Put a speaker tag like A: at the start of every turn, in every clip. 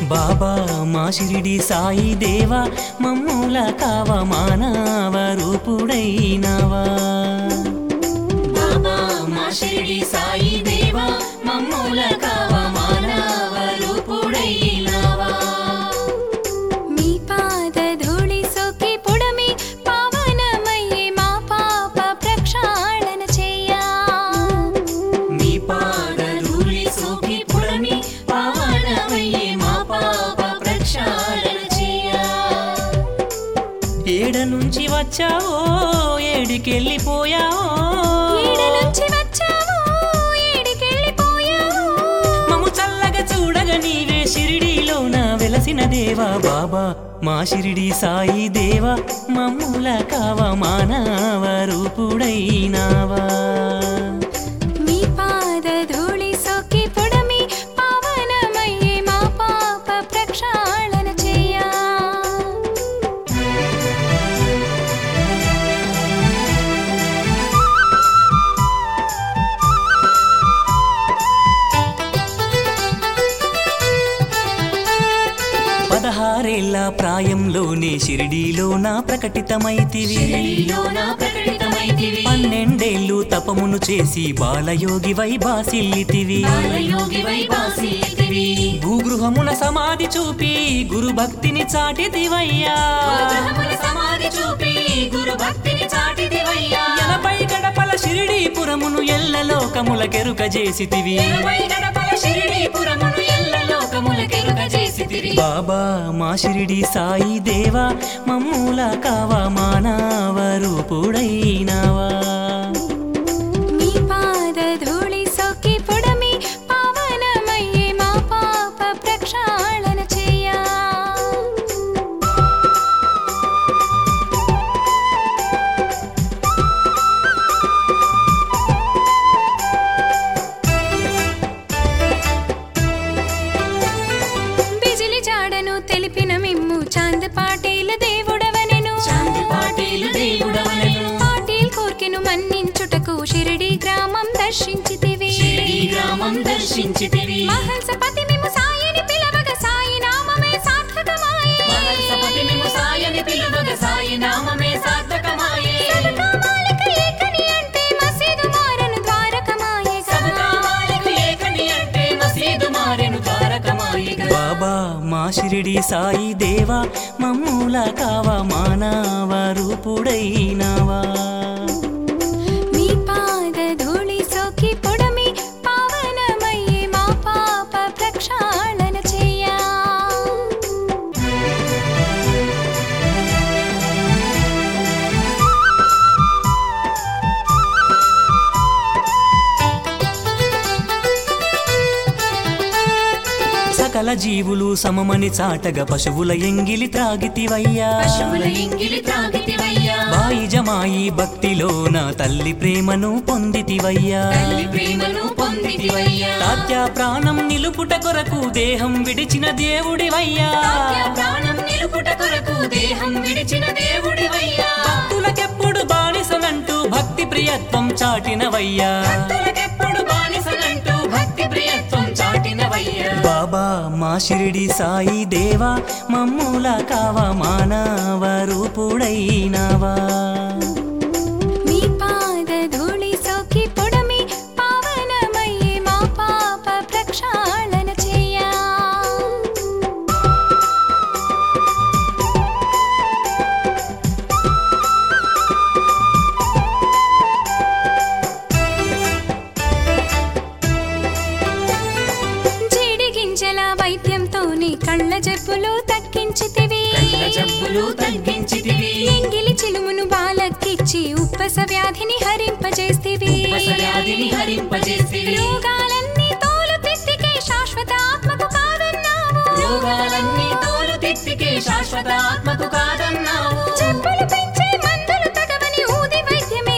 A: బాబా మా షిరిడి సాయి దేవా మమ్ముల కావ మానవ రూపుడైనవా బాబా మా షిరిడి సాయి దేవా మమ్ముల కావ మానవ రూపుడైనవా
B: మీ పాద ధూళి సోకి పుడమి పావనమయ్యే మా పాప ప్రక్షాళన చెయ్యా
A: మీ పాదధూళి సోకి పుడమి పావనమయ్యే మా పాప ప్రక్షాళన చేయా ఏడ నుంచి వచ్చావో ఏడికెళ్ళిపోయావో
B: ఈడ నుంచి వచ్చావు ఏడికెళ్ళిపోయావు
A: మము చల్లగా చూడగా నీవే షిరిడీలోన వెలసిన దేవా బాబా మా షిరిడి సాయి దేవా మమ్ముల కావ మానవ రూపుడైనావా
B: మీ పాద ధూళి సోకి పుడమి పావనమయ్యే మా పాప ప్రక్షాళన చెయ్యా
A: పదహారేళ్ల ప్రాయంలోనే షిరిడీలో నా ప్రకటితమైతివి పన్నెండేళ్లు తపమును చేసి బాలయోగి వైబాసిల్లితివి భూగృహమున సమాధి చూపి గురు భక్తిని చాటిదివయ్యా ఎనభై గడపల షిరిడీపురమును ఎల్ల లోకముల కెరుక చేసితివి బాబా మా షిరిడి సాయి దేవా మమ్ముల కావ మానవ రూపుడైనవా
B: మీ పాద ధూళి సోకి పుడమి పావనమయ్యే మా పాప ప్రక్షాళన చెయ్యా బిజిలి జాడను తెలిపిన మిమ్ము చాంద్ పాటీల దేవుడవనెను పాటీల్ కోర్కెను మన్నించుటకు షిరిడి గ్రామం దర్శించితివి
A: గ్రామం దర్శించితివి
B: మహల్సపతి మిమ్ము సాయిని పిలవగ సాయి నామమే సార్థకమాయే సబకామాలిక ఏకని అంటే మసీదు మారను ద్వారకమాయే
A: బాబా మా షిరిడి సాయి దేవా మమ్ముల కావ మానవ రూపుడైనవా
B: మీ పాద ధూళి సోకి పొడమి పావనమయ్యే మా పాప ప్రక్షాళన చెయ్యా
A: సకల జీవులు సమమని చాటగ పశువుల ఎంగిలి త్రాగితివయ్యా బాయి జమాయి భక్తిలో నా తల్లి ప్రేమను పొందితివయ్యా తాత్య ప్రాణం నిలుపుట కొరకు దేహం విడిచిన దేవుడివయ్యా భక్తులకెప్పుడు బానిసనంటూ భక్తి ప్రియత్వం చాటినవయ్యా బాబా మా షిరిడి సాయి దేవా మమ్ముల కావ మానవ రూపుడైనవా
B: మీ పాద ధూళి సోకి పొడమి పావనమయ్యే మా పాప ప్రక్షాళన చెయ్యా జీడి గింజల వైద్యంతోనే కళ్ళ జబ్బులు తగ్గించితివి ఎంగిలి చిలుమును బాలకిచ్చి ఉప్పస వ్యాధిని హరింపజేస్తివి రోగాలన్నీ తోలు తిత్తికే శాశ్వత ఆత్మకు కాదన్నావు జబ్బులు పెంచే మందులు తగవని ఊది వైద్యమే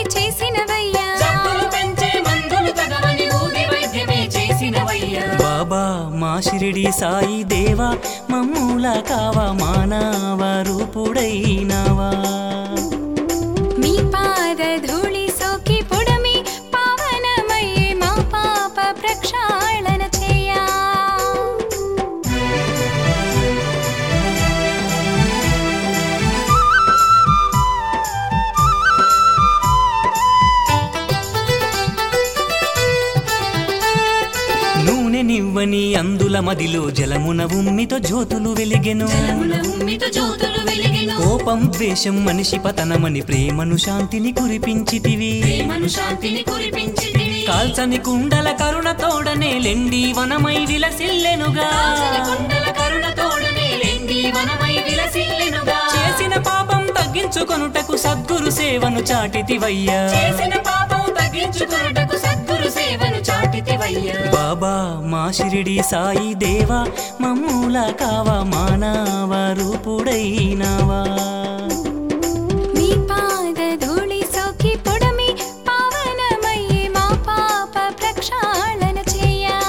B: చేసినవయ్యా
A: బాబా మా షిరిడి సాయి దేవా మమ్ముల కావ మానవ రూపుడైనవా
B: మీ పాద ధూళి సోకి పొడమి పావనమయ్యే మా పాప ప్రక్షాళన చెయ్యా
A: వెలుగని అందుల మదిలో జలమున ఉమ్మితో జ్యోతులు వెలిగెను
B: జలమున ఉమ్మితో జ్యోతులు వెలిగెను
A: కోపం ద్వేషం మనిషి పతనమని ప్రేమను శాంతిని కురిపించితివి
B: ప్రేమను శాంతిని కురిపించితివి
A: కాల్చని కుండల కరుణ తోడనే లెండి వనమై విలసిల్లెనుగా
B: కాల్చిన కుండల కరుణ తోడనే లెండి వనమై విలసిల్లెనుగా
A: చేసిన పాపం తగ్గించుకొనుటకు సద్గురు సేవను చాటితివయ్యా
B: చేసిన పాపం తగ్గించుకొనుటకు సద్గురు సేవను చాటితివయ్యా
A: బాబా మా షిరిడి సాయి దేవా మమ్ముల కావా మానవ రూపుడైనవా
B: మీ పాద ధూళి సోకి పొడమి పావనమయ్యే మా పాప ప్రక్షాళన చేయా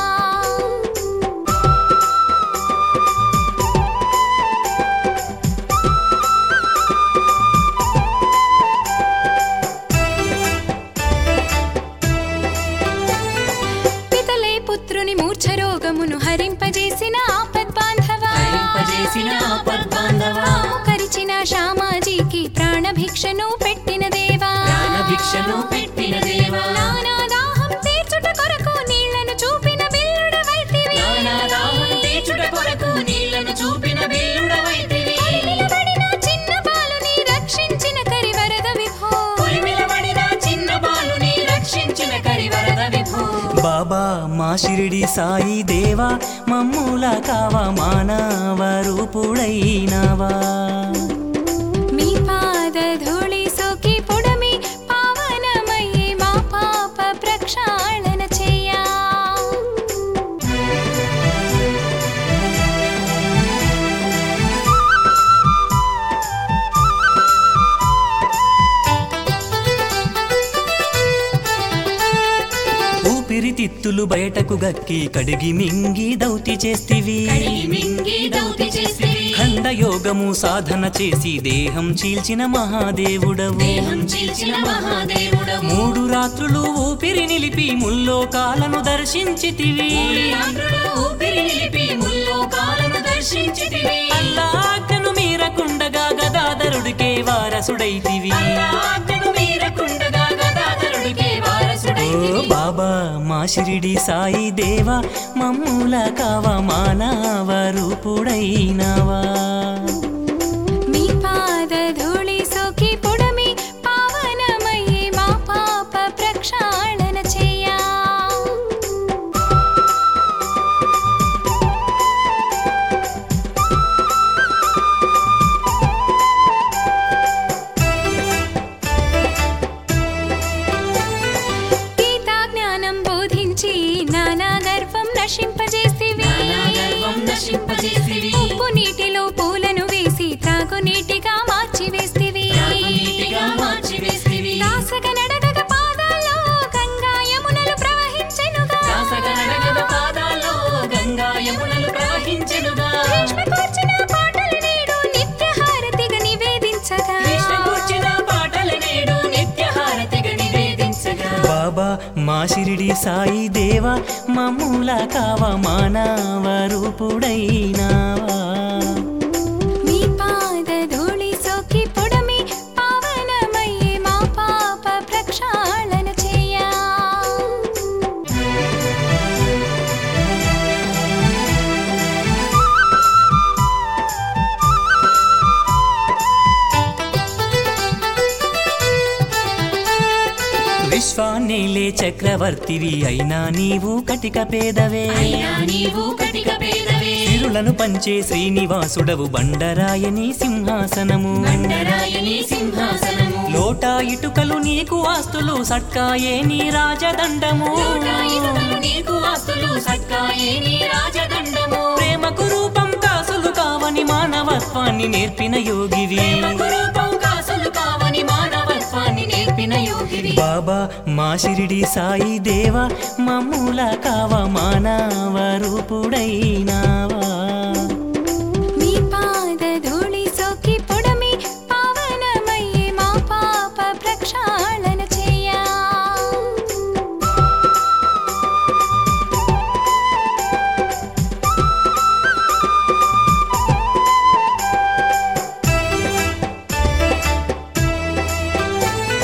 B: పితలే పుత్రుని మూర్ఛ రోగమును హరింపజేసిన ఆపద్బాంధవా
A: హరింపజేసిన ఆపద్బాంధవా.
B: కరిచిన శ్యామాజీకి ప్రాణభిక్షను పెట్టిన దేవా
A: ప్రాణభిక్షను పెట్టిన దేవా.
B: నానా దాహం తీర్చుట కొరకు నీళ్లను చూపిన బిల్లుడవైతివి
A: నానాదాహం తీర్చుట కొరకు నీళ్లను చూపిన బిల్లుడవైతివి.
B: నిలబడిన చిన్న బాలుని రక్షించిన కరివరద విభో
A: పొలిమిలబడిన చిన్న బాలుని రక్షించిన కరివరద విభో. బాబా మా షిరిడి సాయి దేవా మమ్ముల కావా మానవ రూపుడైనవా
B: మీ పాద ధూళి సోకి పొడమి పావనమయ్యే మా పాప ప్రక్షాళన చేయా
A: ఊపిరితిత్తులు బయటకు గక్కి కడిగి మింగి దౌతి చేస్తివి
B: మింగి దౌతి చేసిరి
A: ఖండయోగము సాధన చేసి దేహం చీల్చిన మహాదేవుడవు
B: దేహం చీల్చిన మహాదేవుడవు
A: మూడు రాత్రులు ఊపిరి నిలిపి ముల్లోకాలను దర్శించితివి
B: ఆంధ్రుడు ఊపిరి నిలిపి ముల్లోకాలను దర్శించితివి
A: అల్లాజ్ఞను మీరకుండగా గదాధరుడికే వారసుడైతివి
B: ఆజ్ఞను మీరకుండగా గదాధరుడికే
A: ఓ
B: వారసుడైతివి
A: బాబా మా షిరిడి సాయి దేవా మమ్ముల కావా మానవ రూపుడైనవా
B: మీ పాద ధూళి సోకి పొడమి పావనమయ్యే మా పాప ప్రక్షాళన చేయా గీతా జ్ఞానం బోధించి నానా గర్వం నశింపజేసివి ఉప్పు నీటిలో పూలను వేసి త్రాగునీటిగా మార్చివేస్తివి దాసగ నడగగ పాదాల్లో గంగా యమునలు ప్రవహించెనుగా భీష్మ కూర్చిన పాటలు నేడు నిత్య హారతిగా నివేదించగా
A: బాబా మా షిరిడి సాయి దేవా మమ్ముల కావా మానవ రూపుడైనవా
B: మీ పాద ధూళి సోకి పొడమి పావనమయ్యే మా పాప ప్రక్షాళన చేయా
A: విశ్వాన్నేలే చక్రవర్తివి అయినా నీవు కటిక పేదవే
B: అయ్యా నీవు కటిక పేదవే
A: సిరులను పంచే శ్రీనివాసుడవు బండరాయని సింహాసనము
B: బండరాయని సింహాసనము
A: లోటా ఇటుకలు నీకు ఆస్తులు సట్కాయే నీ రాజదండము
B: లోకాయుధములు నీకు ఆస్తులు సక్కాయే నీ రాజదండము
A: ప్రేమకు రూపం కాసులు కావని మానవత్వాన్ని నేర్పిన యోగివి
B: ప్రేమకు రూపం కాసులు కావని మానవత్వాన్ని నేర్పిన యోగివి
A: బాబా మా షిరిడి సాయి దేవా మమ్ముల కావా మానవ రూపుడైనావా
B: మీ పాద ధూళి సోకి పొడమి పావనమయ్యే మా పాప ప్రక్షాళన చేయా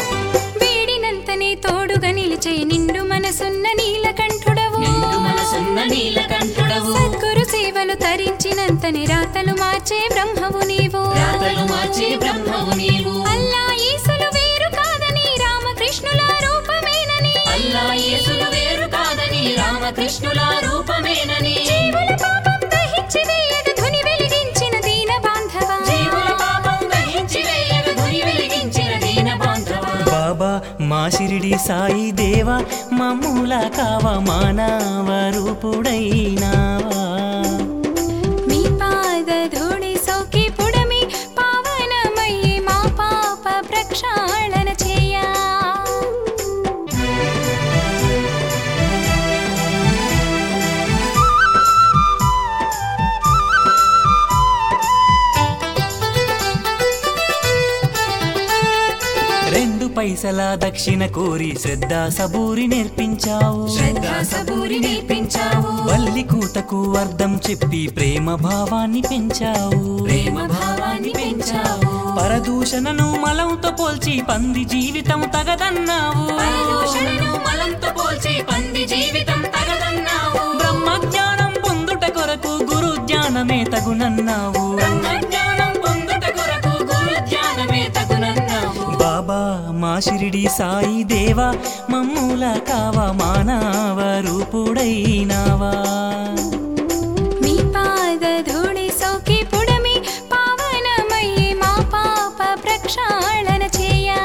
B: వేడినంతనే తోడుగా నిలిచే నిండు మనసున్న నీలకంఠుడవు
C: నిండు మనసున్న
A: ఉన్న నీలకంఠుడవు
B: సద్గురు సేవలు తరించినంతని రాతలు మార్చే బ్రహ్మవు నీవు
A: రాతలు మార్చే బ్రహ్మవు నీవు
B: అల్లా యేసులు వేరు కాదని రామకృష్ణుల రూపమేనని
A: అల్లా యేసులు వేరు కాదని రామకృష్ణుల రూపమేనని
B: జీవుల పాపం దహించి వేయగ ధుని వెలిగించిన దీన బాంధవా
A: జీవుల పాపం దహించి వేయగ ధుని వెలిగించిన దీన బాంధవ
C: బాబా మా షిరిడి సాయి దేవా మమ్ముల కావ మానవ రూపుడైనావా
B: మీ పాద ధూళి సోకి పుడమి పావనమయ్యి మా పాప ప్రక్షాళన చేయా
C: రెండు పైసల దక్షిణ కోరి శ్రద్ధ సబూరి నేర్పించావు
A: శ్రద్ధ సబూరి నేర్పించావు
C: బల్లి కూతకు అర్థం చెప్పి ప్రేమ భావాన్ని పెంచావు
A: ప్రేమ భావాన్ని పెంచావు
C: పరదూషణను మలంతో పోల్చి పంది జీవితం తగదన్నావు
A: పరదూషణను మలంతో పోల్చి పంది జీవితం తగదన్నావు
C: బ్రహ్మజ్ఞానం పొందుట కొరకు గురు జ్ఞానమే తగునన్నావు
A: బ్రహ్మజ్ఞానం పొందుట కొరకు గురు జ్ఞానమే తగునన్నావు
C: బాబా మా షిరిడి సాయి దేవా మమ్ముల కావ మానవ రూపుడైనావా
B: మీ పాద ధూళి సోకి పుడమి పావనమయ్యి మా పాప ప్రక్షాళన చేయా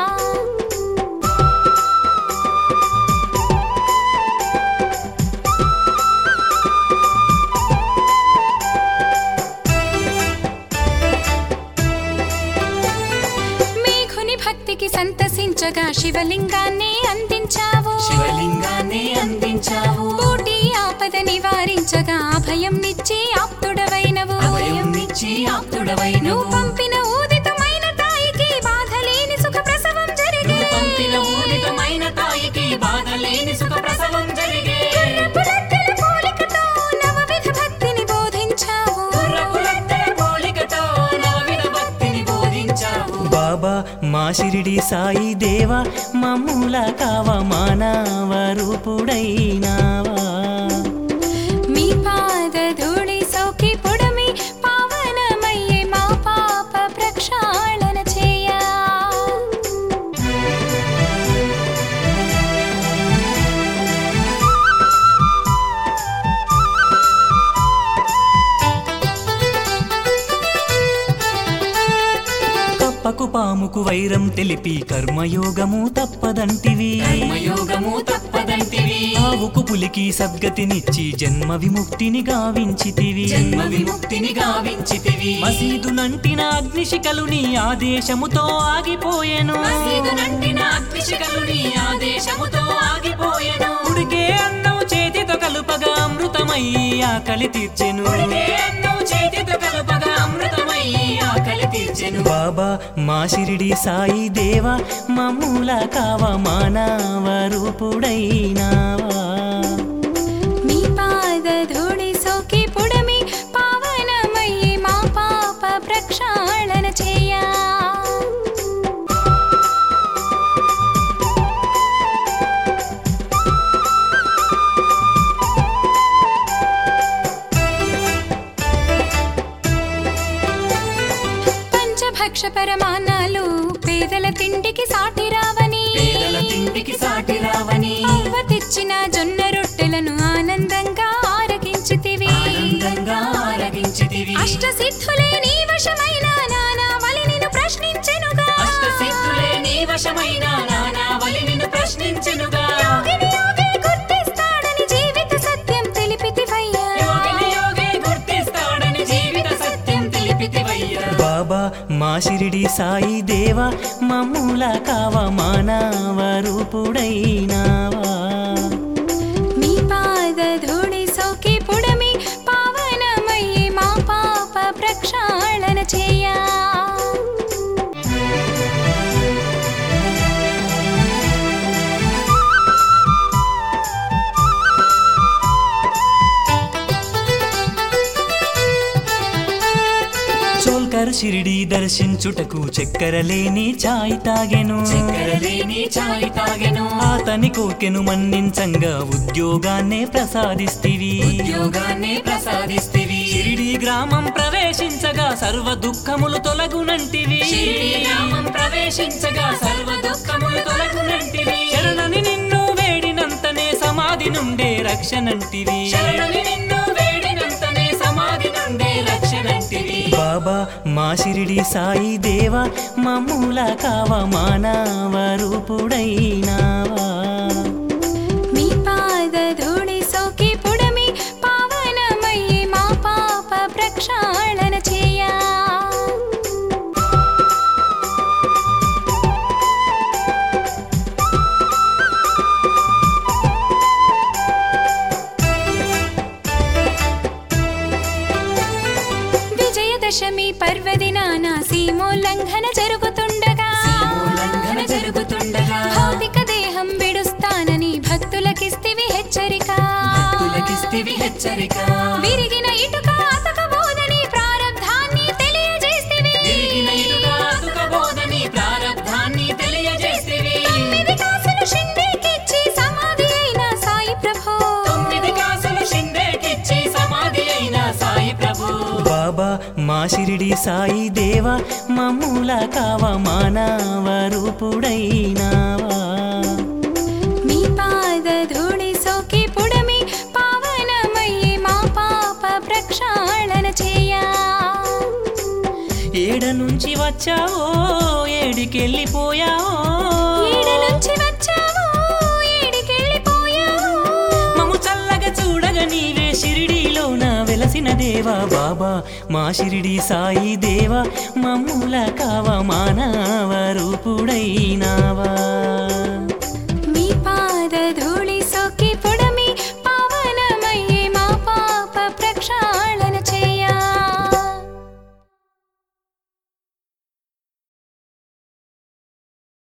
B: మేఘుని భక్తికి సంతసించగా శివలింగాన్ని అందించావు
A: శివలింగాన్ని అందించావు
B: కోటి ఆపద నివారించగా అభయం నిచ్చి ఆప్తుడవైనవు
A: అభయం నిచ్చి ఆప్తుడవైనవు
B: నువ్వు పంపిన ఊదితమైన తాయికి బాధ లేని సుఖ ప్రసవం జరిగే
A: నువ్వు పంపిన ఊదితమైన తాయికి బాధ లేని సుఖ ప్రసవం జరిగే
B: పులద్దెల పోలికతో నవవిధ భక్తిని బోధించావు
A: గుర్రపులద్దెల పోలికతో నవవిధ భక్తిని బోధించావు
C: బాబా మా షిరిడి సాయి దేవా మమ్ముల కావ మానవ రూపుడైనావా
B: మీ పాద ధూళి సౌకి పుడమి పావనమయ్యే మా పాప ప్రక్షాళన చేయా
C: కప్పకు పాముకు వైరం తెలిపి కర్మయోగము తప్పదంటివి
A: కర్మయోగము తప్పదంటివి
C: ఆవుకు పులికి సద్గతినిచ్చి జన్మ విముక్తిని గావించితివి
A: జన్మ విముక్తిని గావించితివి
C: మసీదు నంటిన అగ్నిశిఖలు నీ ఆదేశముతో ఆగిపోయెను
A: మసీదు నంటిన అగ్నిశిఖలు నీ ఆదేశముతో ఆగిపోయెను
C: ఉడికే అన్నం చేతితో కలుపగా అమృతమయ్యి ఆకలి తీర్చెను
A: ఉడికే అన్నం చేతితో కలుపగా అమృతమయ్యి ఆకలి తీర్చెను
C: బాబా మా షిరిడి సాయి దేవా మమ్ముల కావ మానవ రూపుడైనావా
B: మీ పాద ధూళి సోకి పుడమి పావనమయ్యే మా పాప ప్రక్షాళన చేయా పంచభక్ష పరమాన్నాలు పేదల తిండికి సాటి రావని
A: పేదల తిండికి సాటి రావని
B: అవ్వ తెచ్చిన జొన్న రొట్టెలను ఆనందంగా ఆరగించితివి
A: ఆనందంగా ఆరగించితివి
B: అష్ట సిద్ధులే నీ వశమైన నానా వలి నిన్ను ప్రశ్నించెనుగా
A: అష్ట సిద్ధులే నీ వశమైన నానావలి నిన్ను ప్రశ్నించెనుగా
B: యోగిని యోగే గుర్తిస్తాడని జీవిత సత్యం తెలిపితివయ్యా
A: యోగిని యోగే గుర్తిస్తాడని జీవిత సత్యం తెలిపితివయ్యా
C: బాబా మా షిరిడి సాయి దేవా మమ్ముల కావ మానవ రూపుడైనావా
B: మీ పాద ధూళి సోకి పుడమి పావనమయ్యే మా పాప ప్రక్షాళన చేయా
C: చోల్కర్
A: షిరిడి దర్శించుటకు చక్కెర లేని చాయ్ తాగెను
C: చక్కెరలేని చాయ్ తాగెను
A: అతని కోకెను మన్నించంగా ఉద్యోగాన్నే ప్రసాదిస్తివి
C: ఉద్యోగాన్ని ప్రసాదిస్తివి
A: షిరిడి గ్రామం ప్రవేశించగా సర్వ దుఃఖములు తొలగునంటివి
C: షిరిడి గ్రామం ప్రవేశించగా సర్వ దుఃఖములు తొలగునంటివి
A: శరణని నిన్ను వేడినంతనే సమాధి నుండే రక్షణంటివి
C: శరణుని నిన్ను వేడినంతనే సమాధి నుండే రక్షణంటివి
A: బాబా మా షిరిడి సాయి దేవ మమ్ముల కావ మానవ రూపుడైనావా
B: మీ పాద ధూళి సోకి పుడమి పావనమయ్యి మా పాప ప్రక్షాళన చేయా విజయదశమి పర్వదినాన సీమోల్లంఘన జరుగుతుండగా
C: సీమోల్లంఘన జరుగుతుండగా
B: భౌతిక దేహం విడుస్తానని భక్తులకిస్తివి హెచ్చరిక
C: భక్తులకిస్తివి హెచ్చరిక
B: విరిగిన ఇటుక అతకబోదని ప్రారబ్ధాన్ని తెలియజేస్తివి
C: తిరిగిన ఇటుక అతుకబోదని ప్రారబ్ధాన్ని తెలియజేస్తివి
B: తొమ్మిది కాసులు షిండేకిచ్చి సమాధి అయిన సాయి ప్రభో
C: తొమ్మిది కాసులు షిండేకిచ్చి సమాధి అయిన సాయి ప్రభు
A: బాబా మా షిరిడి సాయి దేవ మమ్ముల కావ మానవ రూపుడైనావా
B: మీ పాద ధూళి సోకి పుడమి పావనమయ్యి మా పాప ప్రక్షాళన చేయా
A: ఏడ నుంచి వచ్చావో ఏడికెళ్ళిపోయావో
B: ఈడ నుంచి వచ్చావు ఏడికెళ్ళిపోయావు
A: మము చల్లగా చూడగా నీవే షిరిడీలోన వెలసిన దేవా బాబా మా షిరిడి సాయి దేవ మమ్ముల కావ మానవ రూపుడైనావా